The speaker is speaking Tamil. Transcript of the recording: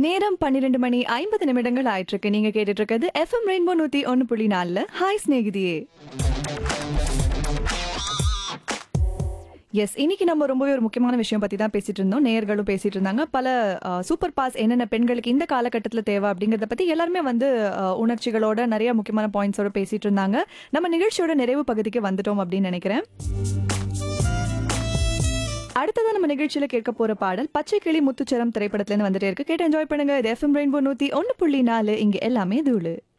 நேரம் பன்னிரெண்டு மணி ஐம்பது நிமிடங்கள் ஆயிட்டு இருக்கு நீங்க கேட்டுட்டு இருக்கிறது எஃப்எம் ரெயின்போ நூத்தி ஒன்னு புள்ளி நாலுல ஹாய் ஸ்நேகிதியே எஸ் இன்னைக்கு நம்ம ரொம்பவே ஒரு முக்கியமான விஷயம் பத்தி தான் பேசிட்டு இருந்தோம் நேயர்களும் பேசிட்டு இருந்தாங்க பல சூப்பர் பாஸ் என்னென்ன பெண்களுக்கு இந்த காலகட்டத்தில் தேவை அப்படிங்கறத பத்தி எல்லாருமே வந்து அஹ், உணர்ச்சிகளோட நிறைய முக்கியமான பாயிண்ட்ஸோட பேசிட்டு இருந்தாங்க நம்ம நிகழ்ச்சியோட நிறைவு பகுதிக்கு வந்துட்டோம் அப்படின்னு நினைக்கிறேன் அடுத்ததான் நம்ம நிகழ்ச்சியில கேட்க போற பாடல் பச்சை கிளி முத்துச்சரம் திரைப்படத்துல இருந்து வந்துட்டே இருக்கு கேட்டு என்ஜாய் பண்ணுங்க இது எஃப்எம் ரெயின்போ நூத்தி ஒன்னு புள்ளி நாலு இங்க எல்லாமே தூளு